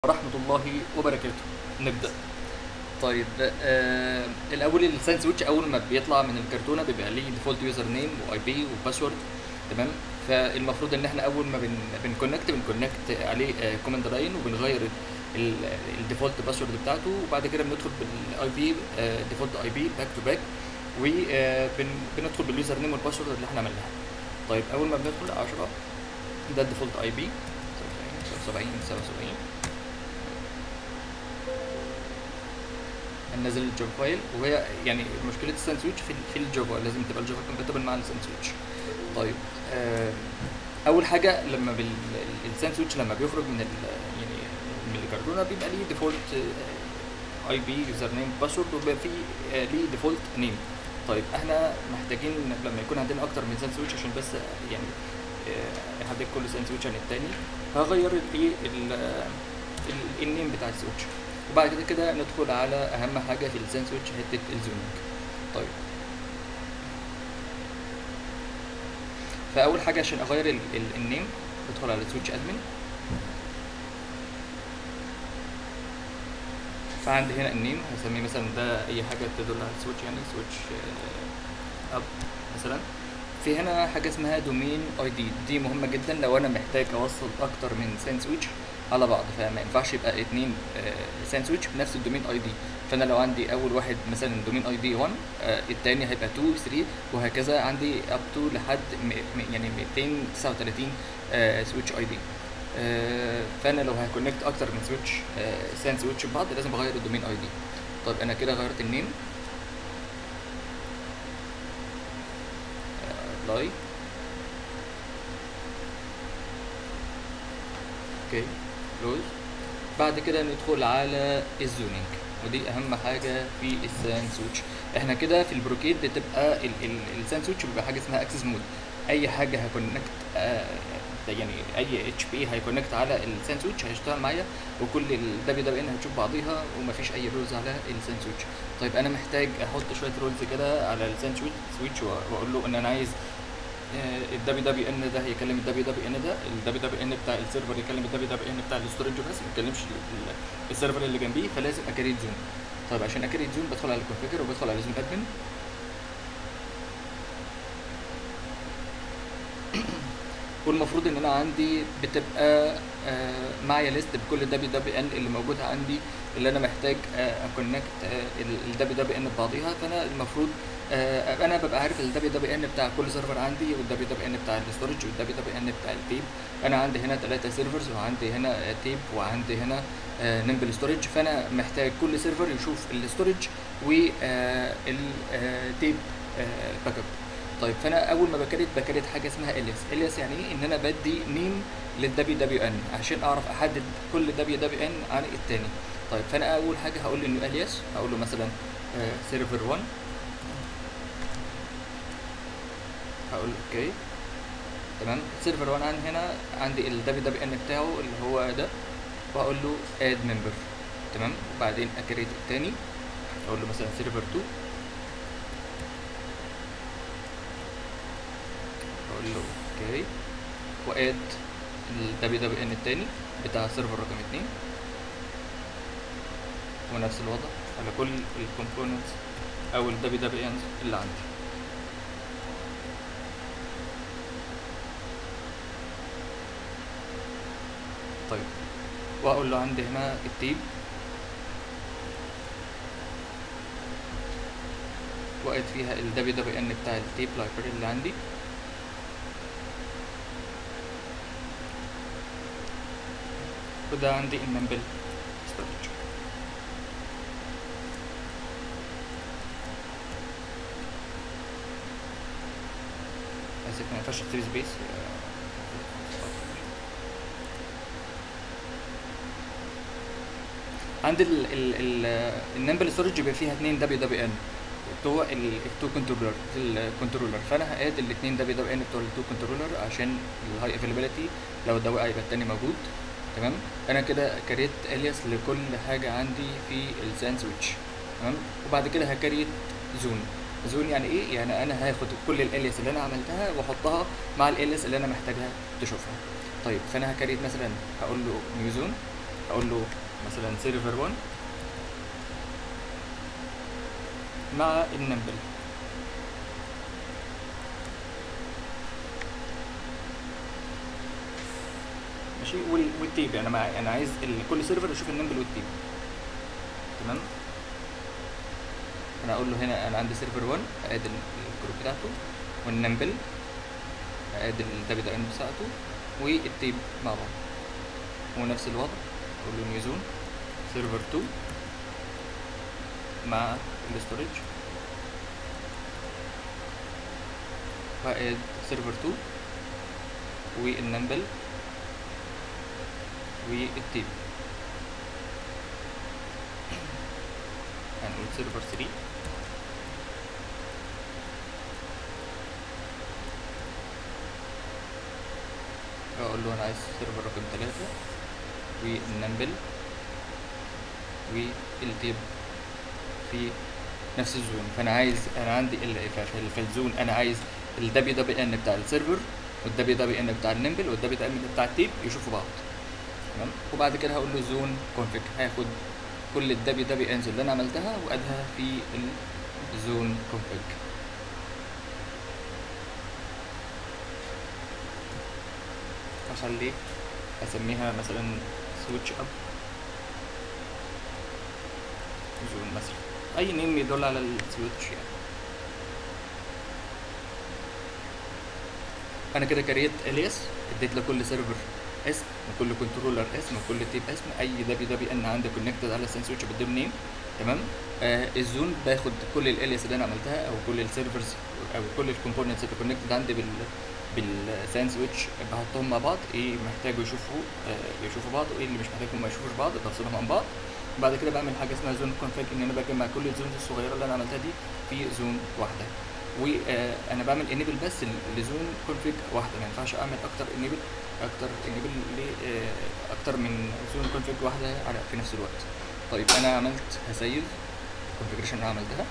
ورحمة الله وبركاته نبدأ طيب آه الأول الساين سويتش أول ما بيطلع من الكرتونة بيبقى ليه ديفولت يوزر نيم واي بي وباسورد تمام فالمفروض ان احنا اول ما بن بنكونكت بنكونكت عليه كوماند لاين وبنغير الديفولت باسورد بتاعته وبعد كده بندخل بالاي بي ديفولت اي بي باك تو باك وبندخل باليوزر نيم والباسورد اللي احنا عملناها طيب اول ما بندخل 10 ده الديفولت اي بي 70 77 هننزل الجافا فايل وهي يعني مشكله الساين سويتش في في الجافا لازم تبقى الجافا كومباتبل مع الساين سويتش طيب آه اول حاجه لما الساين سويتش لما بيخرج من ال يعني من الكرتونه بيبقى ليه ديفولت اي بي يوزر نيم باسورد وبيبقى فيه آه ليه ديفولت نيم طيب احنا محتاجين لما يكون عندنا اكتر من ساين سويتش عشان بس يعني آه احدد كل ساين سويتش عن التاني هغير الايه النيم بتاع السويتش وبعد كده كده ندخل على اهم حاجه في الساين سويتش حته الزومينج طيب فاول حاجه عشان اغير ال ال النيم بدخل على سويتش ادمن فعندي هنا النيم هسميه مثلا ده اي حاجه تدل على السويتش يعني سويتش اب مثلا في هنا حاجه اسمها دومين اي دي دي مهمه جدا لو انا محتاج اوصل اكتر من ساين سويتش على بعض فما ينفعش يبقى اتنين ساين سويتش بنفس الدومين اي دي فانا لو عندي اول واحد مثلا دومين اي دي 1 آه التاني هيبقى 2 3 وهكذا عندي اب تو لحد يعني 239 آه سويتش اي دي آه فانا لو هكونكت اكتر من سويتش ساين سويتش ببعض لازم اغير الدومين اي دي طيب انا كده غيرت النيم لاي اوكي كلوز بعد كده ندخل على الزونينج ودي اهم حاجه في السان سويتش احنا كده في البروكيد بتبقى السان سويتش بيبقى حاجه اسمها اكسس مود اي حاجه هكونكت آه يعني اي اتش بي هيكونكت على السان سويتش هيشتغل معايا وكل الدبليو دبليو ان هتشوف بعضيها ومفيش اي رولز على السان سويتش طيب انا محتاج احط شويه رولز كده على السان سويتش واقول له ان انا عايز الدبليو دبليو ان ده هيكلم الدبليو دبليو ان ده الدبليو دبليو ان بتاع السيرفر يكلم الدبليو دبليو ان بتاع الاستورج بس ما يكلمش السيرفر اللي جنبيه فلازم اكريت زون طيب عشان اكريت زون بدخل على الكونفيجر وبدخل على زون ادمن والمفروض ان انا عندي بتبقى آه معايا ليست بكل الدبليو دبليو ان اللي موجوده عندي اللي انا محتاج آه اكونكت الدبليو دبليو ان ببعضيها فانا المفروض آه انا ببقى عارف الدبليو دبليو ان بتاع كل سيرفر عندي والدبليو دبليو ان بتاع الاستورج والدبليو دبليو ان بتاع التيب انا عندي هنا ثلاثه سيرفرز وعندي هنا تيب وعندي هنا نمبل ستورج فانا محتاج كل سيرفر يشوف الاستورج والتيب باك اب طيب فانا اول ما بكريت بكريت حاجه اسمها الياس الياس يعني ايه ان انا بدي نيم للدبليو دبليو ان عشان اعرف احدد كل دبليو دبليو ان عن التاني طيب فانا اول حاجه هقول له انه الياس هقول له مثلا سيرفر 1 هقول له اوكي تمام سيرفر 1 عندي هنا عندي الدبليو دبليو ان بتاعه اللي هو ده وهقول له اد ممبر تمام وبعدين اكريت التاني اقول له مثلا سيرفر 2 اقول له اوكي واد الدبليو دبليو ان التاني بتاع سيرفر رقم 2 ونفس الوضع على كل الكومبوننتس او الدبليو دبليو ان اللي عندي طيب واقول له عندي هنا التيب وقت فيها ال wwn بتاع التيب لايبرري اللي عندي وده عندي الممبل ستورج اسف ما ينفعش اكتب سبيس عند ال ال ال النمبل ستورج بيبقى فيها اتنين دبليو دبليو ان بتوع التو كنترولر الكنترولر فانا هقاد الاثنين دبليو دبليو ان بتوع التو كنترولر عشان الهاي افيلابيلتي لو ده وقع يبقى التاني موجود تمام انا كده كريت الياس لكل حاجه عندي في السان سويتش تمام وبعد كده هكريت زون زون يعني ايه يعني انا هاخد كل الالياس اللي انا عملتها واحطها مع الالياس اللي انا محتاجها تشوفها طيب فانا هكريت مثلا هقول له نيو زون اقول له مثلا سيرفر 1 مع النمبل ماشي وال- والتيب انا مع انا عايز ال- كل سيرفر يشوف النمبل والتيب تمام انا اقول له هنا انا عندي سيرفر 1 اد ال- الجروب بتاعته والنمبل اد الدبليو دبليو بتاعته والتيب مع بعض ونفس الوضع اقول له نيو زون سيرفر 2 مع الاستورج واد سيرفر 2 والنمبل والتيب هنقول سيرفر 3 اقول له انا عايز سيرفر رقم 3 والنمبل والتيب في نفس الزون فانا عايز انا عندي ال- ف- في ال- في الزون انا عايز الدبليو دبليو ان بتاع السيرفر والدبليو دبليو ان بتاع النمبل والدبليو دبليو ان بتاع التيب يشوفوا بعض تمام وبعد كده هقول له زون كونفيج هاخد كل الدبليو دبليو انز اللي انا عملتها وادها في الزون كونفيج اخلي اسميها مثلا سويتش اب زون مثلا اي نيم يدل على السويتش يعني انا كده كريت الياس اديت لكل سيرفر اسم وكل كنترولر اسم وكل تيب اسم اي دبليو دبليو ان عندي كونكتد على السين سويتش بديهم نيم تمام آه الزون باخد كل الالياس اللي انا عملتها او كل السيرفرز او كل الكومبوننتس اللي كونكتد عندي بال بالسان سويتش بحطهم مع بعض ايه محتاجوا يشوفوا آه يشوفوا بعض وايه اللي مش محتاجهم ما يشوفوش بعض بفصلهم عن بعض بعد كده بعمل حاجه اسمها زون كونفيج ان انا بجمع كل الزونز الصغيره اللي انا عملتها دي في زون واحده وانا بعمل انيبل بس لزون كونفيج واحده ما ينفعش اعمل اكتر انيبل اكتر انيبل اكتر من زون كونفيج واحده على في نفس الوقت طيب انا عملت هسيف الكونفيجريشن اللي انا عملتها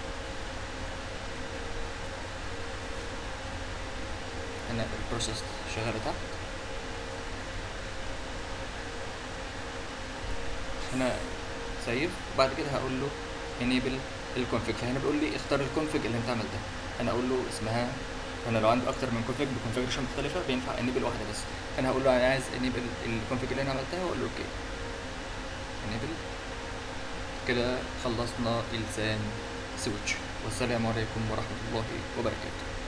هنا البروسيس شغاله تحت هنا سيف وبعد كده هقول له enable الكونفيج فهنا بيقول لي اختار الكونفيج اللي انت عملتها انا اقول له اسمها انا لو عندي اكتر من كونفيج بكونفيجريشن مختلفه بينفع enable واحده بس انا هقول له انا عايز enable الكونفيج اللي انا عملتها واقول له اوكي enable كده خلصنا السان سويتش والسلام عليكم ورحمه الله وبركاته